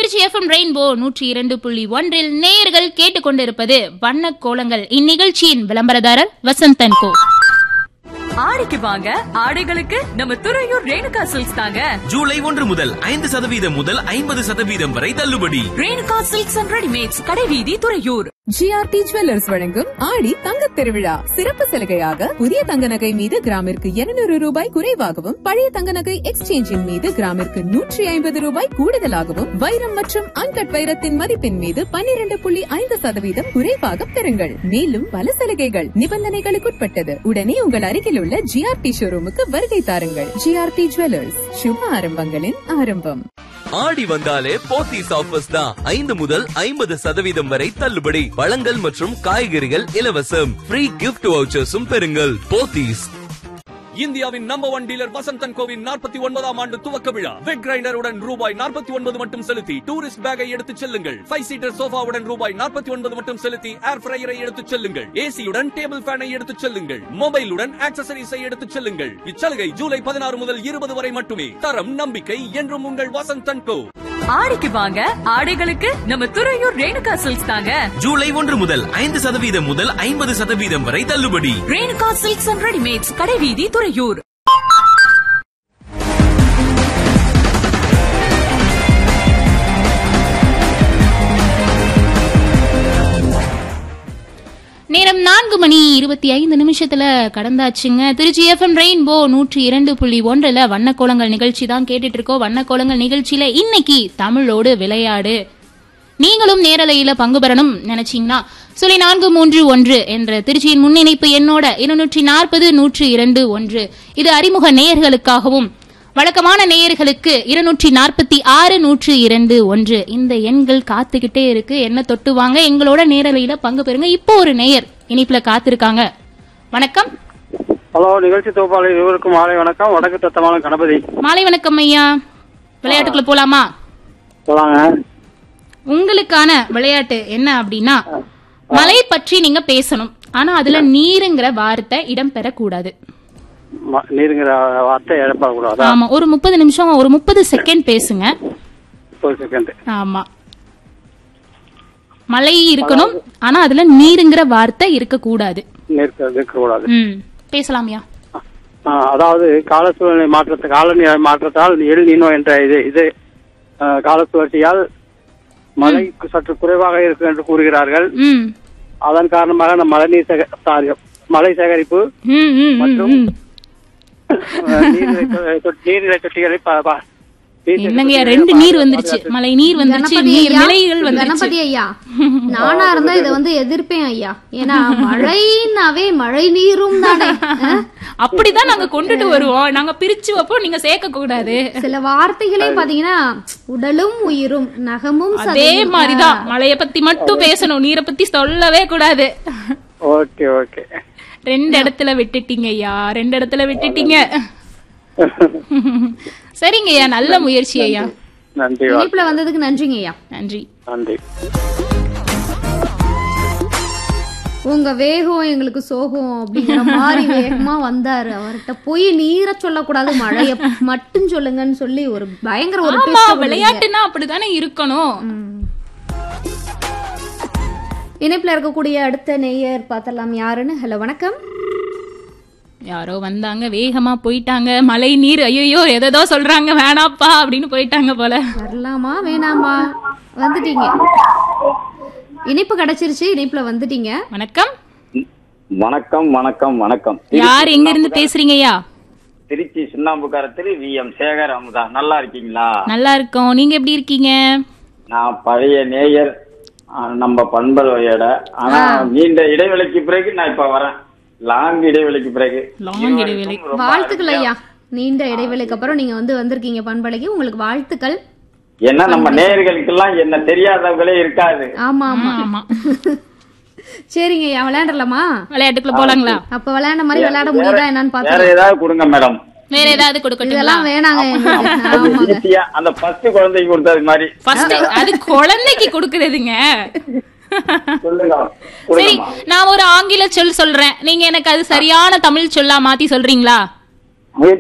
Trichy FM rainbow நூற்றி இரண்டு புள்ளி ஒன்றில் நேயர்கள் கேட்டுக்கொண்டிருப்பது வண்ண கோலங்கள் இந்நிகழ்ச்சியின் விளம்பரதாரர் வசந்தன் கோ ஆடிக்கு வாங்க ஆடைகளுக்கு நம்ம துறையூர் ரேணுகா சில்க்ஸ் தாங்க ஜூலை ஒன்று முதல் ஐந்து சதவீதம் முதல் ஐம்பது சதவீதம் வரை தள்ளுபடி ரேணுகா சில்க்ஸ் அண்ட் ரெடிமேட்ஸ் கடைவீதி துறையூர் ஜிஆர்டி ஜுவல்லர்ஸ் வழங்கும் ஆடி தங்கத் திருவிழா சிறப்பு சலுகையாக புதிய தங்க நகை மீது கிராமிற்கு 200 ரூபாய் குறைவாகவும் பழைய தங்க நகை எக்ஸ்சேஞ்சின் மீது கிராமிற்கு நூற்றி ஐம்பது ரூபாய் கூடுதலாகவும் வைரம் மற்றும் அன்கட் வைரத்தின் மதிப்பின் மீது 12.5% புள்ளி ஐந்து சதவீதம் குறைவாக பெறுங்கள் மேலும் பல சலுகைகள் நிபந்தனைகளுக்குட்பட்டது உடனே உங்கள் அருகில் உள்ள ஜிஆர்டி ஷோரூமுக்கு வருகை தாருங்கள் ஜிஆர்டி ஜுவல்லர்ஸ் சுப ஆரம்பங்களின் ஆரம்பம் ஆடி வந்தாலே போத்தீஸ் ஆஃபர்ஸ் தான் ஐந்து முதல் ஐம்பது சதவீதம் வரை தள்ளுபடி பழங்கள் மற்றும் காய்கறிகள் இலவசம் ஃப்ரீ கிஃப்ட் வவுச்சர்ஸும் பெறுங்கள் போத்தீஸ் இந்தியாவின் நம்பர் ஒன் டீலர் வசந்தன் கோவின் நாற்பத்தி ஒன்பதாம் ஆண்டு துவக்க விழா வெக் கிரைண்டருடன் ரூபாய் நாற்பத்தி ஒன்பது மட்டும் செலுத்தி டூரிஸ்ட் பேக்கை எடுத்துச் செல்லுங்கள் ஃபைவ் சீட்டர் சோஃபாவுடன் ரூபாய் நாற்பத்தி ஒன்பது மட்டும் செலுத்தி ஏர் ஃப்ரையரை எடுத்துச் செல்லுங்கள் ஏசியுடன் டேபிள் ஃபேனை எடுத்துச் செல்லுங்கள் மொபைலுடன் ஆக்சசரிஸை எடுத்துச் செல்லுங்கள் இச்சலுகை ஜூலை பதினாறு முதல் இருபது வரை மட்டுமே தரம் நம்பிக்கை என்றும் உங்கள் வசந்தன் கோ ஆடிக்கு வாங்க ஆடைகளுக்கு நம்ம துறையூர் ரேணுகா சில்க்ஸ் தாங்க ஜூலை ஒன்று முதல் ஐந்து சதவீதம் முதல் ஐம்பது சதவீதம் வரை தள்ளுபடி ரேணுகா சில்க்ஸ் அண்ட் ரெடிமேட்ஸ் கடைவீதி துறையூர் நேரம் நான்கு மணி இருபத்தி ஐந்து நிமிஷத்துல கடந்தாச்சுங்க திருச்சி எஃப்எம் ரெயின்போ நூற்றி இரண்டு புள்ளி ஒன்றுல வண்ணக்கோலங்கள் நிகழ்ச்சி தான் கேட்டுட்டு இருக்கோம் வண்ணக்கோலங்கள் நிகழ்ச்சியில இன்னைக்கு தமிழோடு விளையாடு நீங்களும் நேரலையில பங்கு பெறணும் நினைச்சீங்கன்னா சொல்லி நான்கு மூன்று ஒன்று என்ற திருச்சியின் முன்னிணைப்பு எண்ணோட இருநூற்றி நாற்பது நூற்று இரண்டு ஒன்று இது அறிமுக நேயர்களுக்காகவும் வழக்கமான நேயர்களுக்கு இருநூற்றி நாற்பத்தி ஆறு நூற்று இரண்டு ஒன்று இந்த எண்கள் காத்துக்கிட்டே இருக்கு என்ன தொட்டு வாங்க எங்களோட நேரலையில பங்கு பெறுங்க இப்போ ஒரு நேயர் இனிப்புல காத்திருக்காங்க வணக்கம் ஹலோ நிகழ்ச்சி தொகுப்பாளர் இருவருக்கும் மாலை வணக்கம் வடக்கு தத்தமான கணபதி மாலை வணக்கம் ஐயா விளையாட்டுக்குள்ள போலாமா சொல்லாங்க உங்களுக்கான விளையாட்டு என்ன அப்படின்னா மலை பற்றி நீங்க பேசணும் ஆனா அதுல நீருங்கிற வார்த்தை இடம் பெறக்கூடாது ம- நீருங்கிற வார்த்தை இழப்பக்கூடாதா ஆமா ஒரு முப்பது நிமிஷம் ஒரு முப்பது செகண்ட் பேசுங்க ஒரு செகண்ட் ஆமா மலை இருக்கணும் ஆனா அதுல நீருங்கிற வார்த்தை இருக்கக்கூடாது நிற்க இருக்கக்கூடாது ம் பேசலாமியா ஆ, அதாவது கால சூழ்நிலை மாற்றத்தை காலநிலை மாற்றத்தால் எல் நீனோ என்ற இது இது ஆ, கால சுழற்சியால் மழை சற்று குறைவாக இருக்கும் என்று கூறுகிறார்கள் ம் அதன் காரணமாக நம்ம மழைநீர் சேக சாரி மழை சேகரிப்பு ம், ம், ம், மற்றும் ம். ஆ, நீர்நிலை தொ- தொ- நீர்நிலை தொட்டிகளை ப- ப- நீர் என்னங்கய்யா தொட்டிகளை ரெண்டு பா- நீர் வந்துருச்சு மலை நீர் வந்துருச்சு கணபதி நீர் ஐயா, நிலைகள் வந்துருச்சு கணபதி ஐயா நானா இருந்தா இதை வந்து எதிர்ப்பேன் ஐயா ஏன்னா மழைனாவே மழை நீரும் தானே அஹ்? அப்படிதான் நாங்க கொண்டுட்டு வருவோம் நாங்க பிரிச்சு வைப்போம் நீங்க சேர்க்க கூடாது சில வார்த்தைகளே பாத்தீங்கன்னா உடலும் உயிரும் நகமும் அதே சதையும். மாதிரிதான் மழைய பத்தி மட்டும் பேசணும் நீரை பத்தி சொல்லவே கூடாது ஓகே ஓகே ரெண்டு இடத்துல விட்டுட்டீங்க ஐயா ரெண்டு இடத்துல விட்டுட்டீங்க சரிங்க ஐயா நல்ல முயற்சி ஐயா நன்றி இணைப்புல வந்ததுக்கு நன்றிங்க ஐயா நன்றி நன்றி உங்க வேகம் எங்களுக்கு சோகம் அப்படிங்கிற மாதிரி வேகமா வந்தாரு அவர்கிட்ட போய் நீரை சொல்லக்கூடாது மழைய மட்டும் சொல்லுங்கன்னு சொல்லி ஒரு பயங்கர ஒரு ஆமா twist அ கொடுத்தீங்க. விளையாட்டுன்னா அப்படிதானே இருக்கணும் இணைப்புல இருக்கக்கூடிய அடுத்த நேயர் பார்த்தலாம் யாருன்னு ஹலோ வணக்கம் யாரோ வந்தாங்க வேகமா போயிட்டாங்க மழை நீர் ஐயோ எதோ சொல்றாங்க வேணாப்பா அப்படின்னு போயிட்டாங்க போல வரலாமா வேணாமா வந்துட்டீங்க இணைப்பு கிடைச்சிருச்சு இணைப்புல வந்துட்டீங்க வணக்கம் வணக்கம் வணக்கம் வணக்கம் யார் எங்க இருந்து பேசுறீங்க ஐயா திருச்சி சுண்ணாம்புக்காரத்தில் வி எம் சேகர் அமுதா நல்லா இருக்கீங்களா நல்லா இருக்கோம் நீங்க எப்படி இருக்கீங்க நான் பழைய நேயர் ஆ, நம்ம பண்பலையோட ஆனா நீண்ட இடைவெளிக்கு பிறகு நான் இப்ப வரேன் லாங் இடைவெளிக்கு பிறகு லாங் இடைவெளி ரொம்ப வாழ்த்துக்கள் ஐயா நீண்ட இடைவெளிக்கு அப்புறம் நீங்க வந்து வந்திருக்கீங்க பண்பலைக்கு உங்களுக்கு வாழ்த்துக்கள் ஏன்னா நம்ம நேயர்களுக்கெல்லாம் என்ன தெரியாதவங்களே இருக்காது ஆமா ஆமா ஆமா சரிங்க ஐயா விளையாடலாமா விளையாட்டுக்குள்ள போலாங்களா அப்ப விளையாட மாதிரி விளையாட முடியுதா என்னன்னு வேற பாத்து ஏதாவது கொடுங்க மேடம் வேற ஏதாவது கொடுக்கட்டுங்களா இதெல்லாம் வேணாங்க எங்களுக்கு. ஆமாங்க ஈஸியா அந்த ஃபர்ஸ்ட் குழந்தைக்கு கொடுத்தது மாதிரி ஃபர்ஸ்ட் அது குழந்தைக்கு கொடுக்கறதுங்க சொல்லுங்க சரி கொடுங்கம்மா நான் ஒரு ஆங்கில சொல் சொல்றேன் நீங்க எனக்கு அது சரியான தமிழ் சொல்லா மாத்தி சொல்றீங்களா முயற்சி